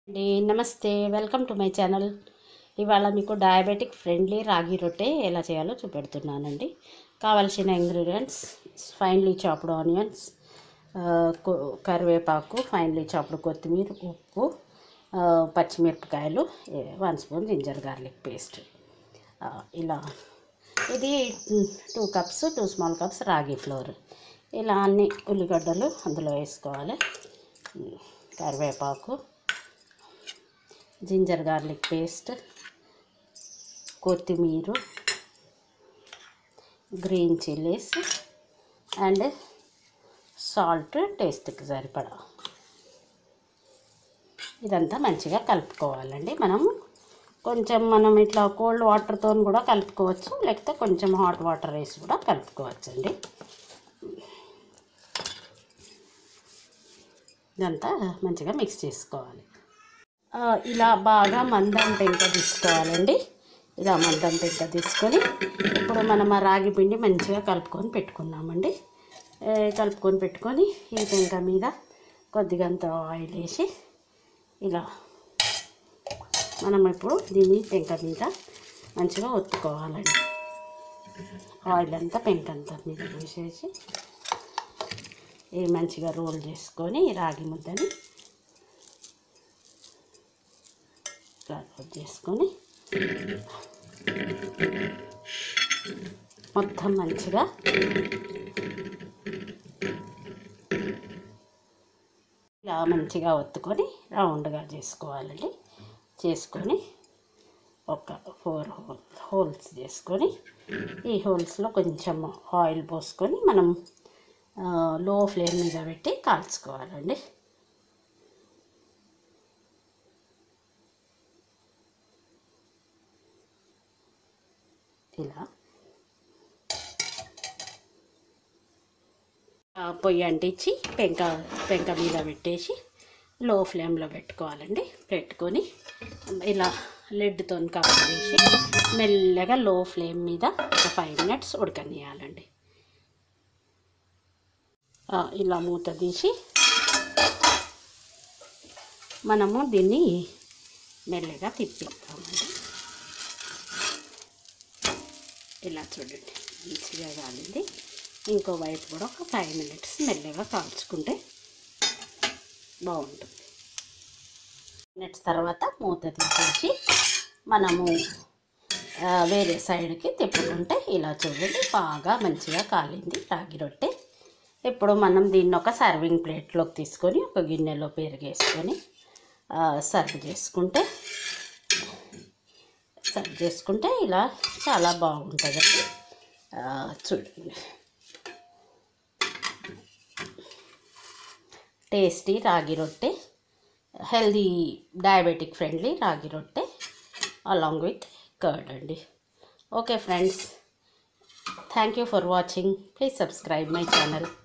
అండి నమస్తే welcome to my channel ఇవాళ మీకు డయాబెటిక్ ఫ్రెండ్లీ రాగి రొట్టె ఎలా చేయాలో చూపెడుతున్నానండి కావలసిన ఇంగ్రీడియంట్స్ ఫైన్లీ చాప్డ్ ఆనియన్స్ ఆ, కొ- కరివేపాకు ఫైన్లీ చాప్డ్ కొత్తిమీర ఉప్పు ఆ, పచ్చిమిరపకాయలు one spoon ginger garlic paste ఆ, ఇలా ఇది two cups two small cups ragi flour ఇలా అన్ని ఉల్లిగడ్డలు అందులో వేసుకోవాలి కరివేపాకు జింజర్ గార్లిక్ పేస్ట్ కొత్తిమీర గ్రీన్ చిల్లీస్ అండ్ సాల్ట్ టేస్ట్కి సరిపడా ఇదంతా మంచిగా కలుపుకోవాలండి మనం కొంచెం మనం ఇట్లా కోల్డ్ వాటర్తో కూడా కలుపుకోవచ్చు లేకపోతే కొంచెం హాట్ వాటర్ వేసి కూడా కలుపుకోవచ్చండి ఇదంతా మంచిగా మిక్స్ చేసుకోవాలి ఆ, ఇలా బాగా మందం పెంక తీసుకోవాలండి ఇలా మందం పెంక తీసుకొని ఇప్పుడు మనం ఆ రాగి పిండి మంచిగా కలుపుకొని పెట్టుకున్నామండి ఏ, కలుపుకొని పెట్టుకొని ఈ పెంక మీద కొద్దిగంత ఆయిల్ వేసి ఇలా మనం ఇప్పుడు దీన్ని పెంక మీద మంచిగా ఒత్తుకోవాలండి ఆయిల్ అంతా పెంక అంతా మీద వేసేసి ఈ మంచిగా రోల్ చేసుకొని ఈ రాగి ముద్దని ఇట్లా రోల్ చేసుకొని మొత్తం మంచిగా ఇలా మంచిగా ఒత్తుకొని రౌండ్గా చేసుకోవాలండి చేసుకొని ఒక ఫోర్ హోల్ హోల్స్ చేసుకొని ఈ హోల్స్లో కొంచెం ఆయిల్ పోసుకొని మనం ఆ, లో ఫ్లేమ్ మీద పెట్టి కాల్చుకోవాలండి ఇలా ఆ, పొయ్యి అంటించి పెంక పెంక మీద పెట్టేసి లో ఫ్లేమ్లో పెట్టుకోవాలండి పెట్టుకొని ఇలా లెడ్తో కవర్ చేసి మెల్లగా లో ఫ్లేమ్ మీద ఒక ఫైవ్ మినిట్స్ ఉడకనియాలండి ఆ, ఇలా మూత తీసి మనము దీన్ని మెల్లగా తిప్పిస్తామండి ఇలా చూడండి మంచిగా కాలింది ఇంకో వైపు కూడా ఒక ఫైవ్ మినిట్స్ మెల్లగా కాల్చుకుంటే బాగుంటుంది మినిట్స్ తర్వాత మూత తీసేసి మనము ఆ, వేరే సైడ్కి తిప్పుకుంటే ఇలా చూడండి బాగా మంచిగా కాలింది రాగి రొట్టె ఇప్పుడు మనం దీన్ని ఒక సర్వింగ్ ప్లేట్లోకి తీసుకొని ఒక గిన్నెలో పెరిగేసుకొని సర్వ్ చేసుకుంటే సర్వ్ చేసుకుంటే ఇలా చాలా బాగుంటుందండి ఆ, చూడండి టేస్టీ రాగి రొట్టె హెల్దీ డయాబెటిక్ ఫ్రెండ్లీ రాగి రొట్టె అలాంగ్ విత్ కర్డ్ అండి okay friends thank you for watching please subscribe my channel